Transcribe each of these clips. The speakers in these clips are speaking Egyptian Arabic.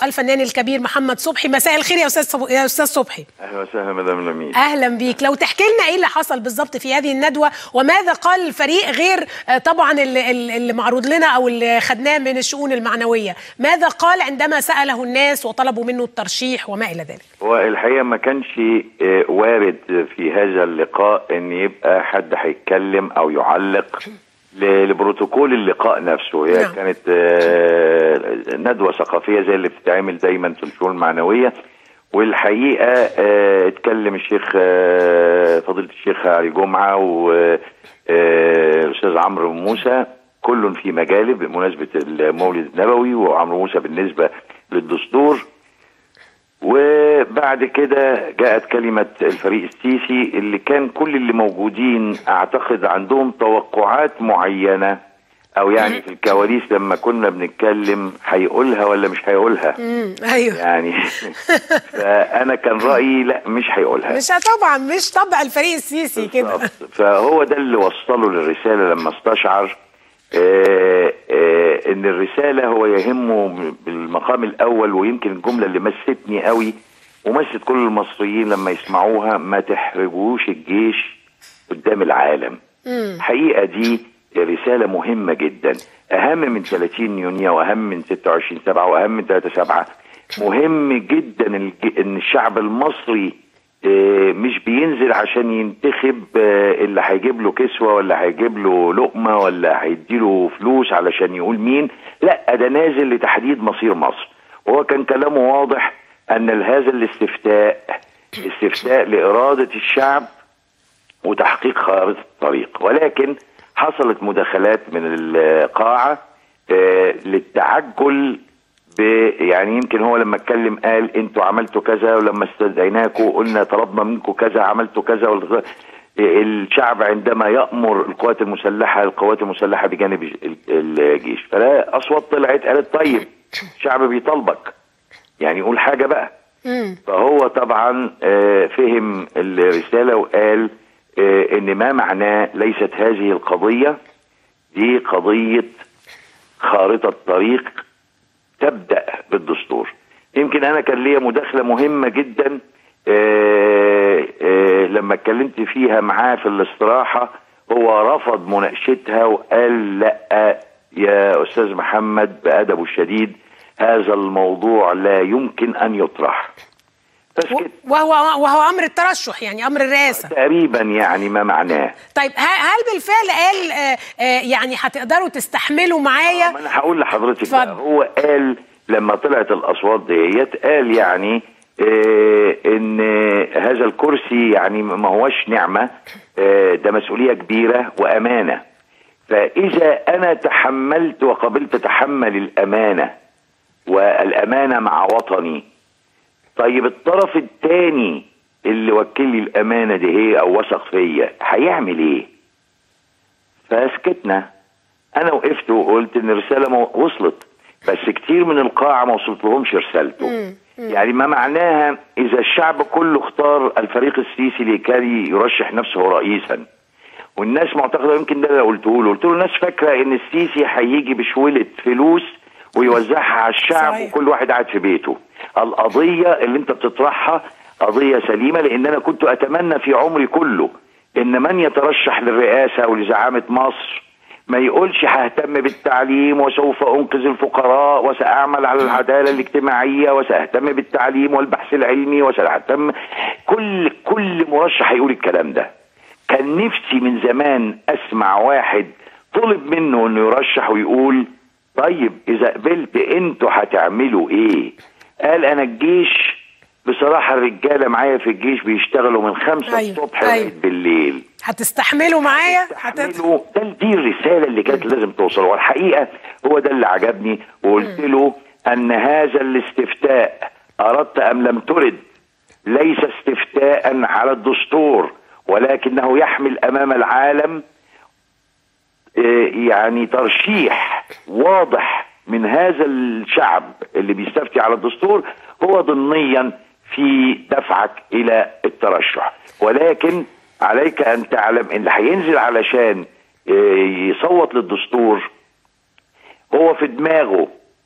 الفنان الكبير محمد صبحي مساء الخير يا استاذ صب... يا استاذ صبحي اهلا وسهلا مدام لميس اهلا بيك لو تحكي لنا ايه اللي حصل بالظبط في هذه الندوه وماذا قال الفريق غير آه، طبعا اللي, اللي معروض لنا او اللي خدناه من الشؤون المعنويه ماذا قال عندما ساله الناس وطلبوا منه الترشيح وما الى ذلك هو الحقيقه ما كانش آه، وارد في هذا اللقاء ان يبقى حد هيتكلم او يعلق ل- لبروتوكول اللقاء نفسه هي نعم. كانت آه، ندوه ثقافيه زي اللي بتتعمل دايما في الشؤون المعنويه والحقيقه آه، اتكلم الشيخ آه، فضيله الشيخ علي جمعه والاستاذ عمرو موسى كل في مجاله بمناسبه المولد النبوي وعمرو موسى بالنسبه للدستور وبعد كده جاءت كلمة الفريق السيسي اللي كان كل اللي موجودين اعتقد عندهم توقعات معينة او يعني في الكواليس لما كنا بنتكلم هيقولها ولا مش هيقولها امم ايوه يعني فانا كان رأيي لا مش هيقولها مش طبعا مش طبع الفريق السيسي كده بالظبط. فهو ده اللي وصله للرسالة لما استشعر آه، آه، ان الرسالة هو يهمه بالمقام الاول ويمكن الجملة اللي مستني قوي ومست كل المصريين لما يسمعوها ما تحرجوش الجيش قدام العالم الحقيقة دي رسالة مهمة جدا اهم من 30 يونيو واهم من 26 7 واهم من 3 7 مهم جدا الج- ان الشعب المصري آه، مش بينزل عشان ينتخب آه، اللي هيجيب له كسوه ولا هيجيب له لقمه ولا هيديله فلوس علشان يقول مين لا ده نازل لتحديد مصير مصر وهو كان كلامه واضح ان هذا الاستفتاء استفتاء لاراده الشعب وتحقيق خارطه الطريق ولكن حصلت مداخلات من القاعه آه، للتعجل ب يعني يمكن هو لما اتكلم قال انتوا عملتوا كذا ولما استدعيناكم قلنا طلبنا منكم كذا عملتوا كذا والغ- الشعب عندما يأمر القوات المسلحة القوات المسلحة بجانب ال- الجيش فلا أصوات طلعت قالت طيب الشعب بيطالبك يعني قول حاجة بقى امم فهو طبعا آه، فهم الرسالة وقال آه، ان ما معناه ليست هذه القضية دي قضية خارطة طريق تبدأ بالدستور يمكن انا كان ليا مداخلة مهمة جدا آه، آه، لما اتكلمت فيها معاه في الاستراحة هو رفض مناقشتها وقال لا يا استاذ محمد بأدبه الشديد هذا الموضوع لا يمكن ان يطرح فسكت وهو وهو امر الترشح يعني امر الرئاسه تقريبا يعني ما معناه طيب ه- هل بالفعل قال آه، آه، يعني هتقدروا تستحملوا معايا ما انا هقول لحضرتك بقى اتفضل. هو قال لما طلعت الاصوات ديت قال يعني آه ان هذا الكرسي يعني ما هوش نعمه آه ده مسؤوليه كبيره وامانه فاذا انا تحملت وقبلت اتحمل الامانه والامانه مع وطني طيب الطرف الثاني اللي وكل لي الامانه دي هي او وثق فيا هيعمل ايه فسكتنا انا وقفت وقلت ان الرساله مو- وصلت بس كتير من القاعه ما وصلت لهمش رسالته يعني ما معناها اذا الشعب كله اختار الفريق السيسي لكي يرشح نفسه رئيسا والناس معتقده يمكن ده اللي قلته له قلت له الناس فاكره ان السيسي هيجي بشوله فلوس ويوزعها على الشعب صحيح. وكل واحد قاعد في بيته القضيه اللي انت بتطرحها قضيه سليمه لان انا كنت اتمنى في عمري كله ان من يترشح للرئاسه او لزعامه مصر ما يقولش ههتم بالتعليم وسوف انقذ الفقراء وساعمل على العداله الاجتماعيه وساهتم بالتعليم والبحث العلمي وساهتم كل كل مرشح هيقول الكلام ده كان نفسي من زمان اسمع واحد طلب منه انه يرشح ويقول طيب اذا قبلت انتوا هتعملوا ايه قال انا الجيش بصراحة الرجالة معايا في الجيش بيشتغلوا من خمسة أيوة، الصبح أيوة. لغاية بالليل هتستحملوا معايا هتت... تحملوا ده دي الرسالة اللي كانت لازم توصل والحقيقة هو ده اللي عجبني وقلت له أن هذا الاستفتاء أردت أم لم ترد ليس استفتاء على الدستور ولكنه يحمل أمام العالم آه، يعني ترشيح واضح من هذا الشعب اللي بيستفتي على الدستور هو ضمنيا في دفعك الى الترشح ولكن عليك ان تعلم ان اللي هينزل علشان آه، يصوت للدستور هو في دماغه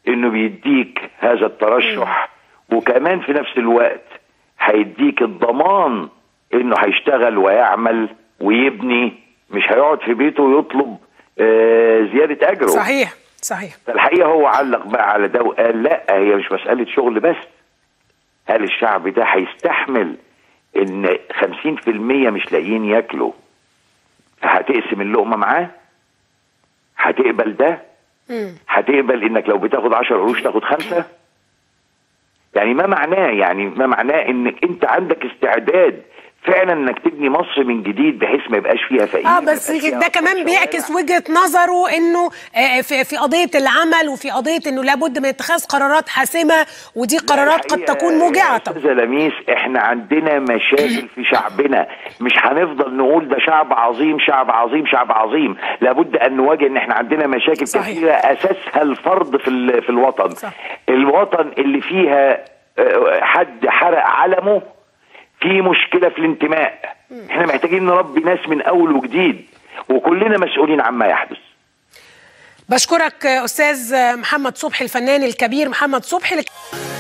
انه بيديك هذا الترشح وكمان في نفس الوقت هيديك الضمان انه هيشتغل ويعمل ويبني مش هيقعد في بيته ويطلب آه، زياده اجره صحيح صحيح فالحقيقه هو علق بقى على ده وقال لا هي مش مساله شغل بس هل الشعب ده هيستحمل ان 50% مش لاقيين ياكلوا فهتقسم اللقمه معاه هتقبل ده هتقبل انك لو بتاخد 10 قروش تاخد خمسه يعني ما معناه يعني ما معناه انك انت عندك استعداد فعلا انك تبني مصر من جديد بحيث ما يبقاش فيها فقير اه ما بس يبقاش فيها ده كمان شوارع. بيعكس وجهه نظره انه آه، في في قضيه العمل وفي قضيه انه لابد من اتخاذ قرارات حاسمه ودي قرارات قد الحقيقة تكون موجعه يا طبعا استاذه لميس احنا عندنا مشاكل في شعبنا مش هنفضل نقول ده شعب عظيم شعب عظيم شعب عظيم لابد ان نواجه ان احنا عندنا مشاكل صحيح. كثيره اساسها الفرد في ال- في الوطن صح. الوطن اللي فيها آه، حد حرق علمه في مشكله في الانتماء احنا محتاجين نربي ناس من اول وجديد وكلنا مسؤولين عما يحدث بشكرك آه، استاذ محمد صبحي الفنان الكبير محمد صبحي